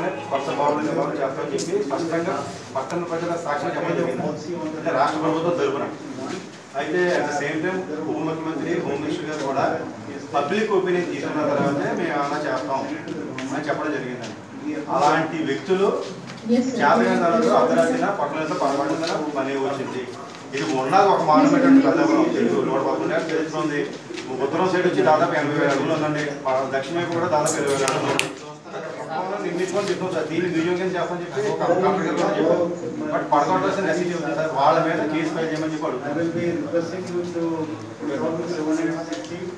చేస్తామని కొత్త భవన నిర్మాణం చేస్తామని చెప్పి స్పష్టంగా పట్టణ ప్రజల సాక్షి చెప్పడం జరిగింది అంటే రాష్ట్ర ప్రభుత్వం తరపున అయితే అట్ ద సేమ్ టైం ఉప ముఖ్యమంత్రి హోమ్ మినిస్టర్ గారు కూడా పబ్లిక్ ఒపీనియన్ తీసుకున్న తర్వాతే మేము ఏమైనా చేస్తాం అని చెప్పడం జరిగిందండి అలాంటి వ్యక్తులు చేతగా తరగతి అర్ధరాత్రిన పక్కన పదకొండున పని వచ్చింది ఇది ఉన్నది ఒక మానుమెంట్ అండి పెద్దాపురం తెలుగు నూట పదకొండు ఏళ్ళు తెలుస్తుంది ఉత్తరం సైడ్ వచ్చి దాదాపు ఎనభై వేల అడుగులు ఉందండి ప- దక్షిణ వైపు కూడా దాదాపు ఇరవై వేల అడుగులు నిర్మించుకొని చెప్తాం సార్ దీన్ని మ్యూజియం కింద చేస్తామని చెప్పి కలెక్టర్ గారు కూడా చెప్పారు బట్ పడగొట్టాల్సిన మెసేజ్ ఉంది సార్ వాళ్ళ మీద కేసు ఫైల్ చేయమని చెప్పి I అడుగుతారు will be requesting you to perform the 760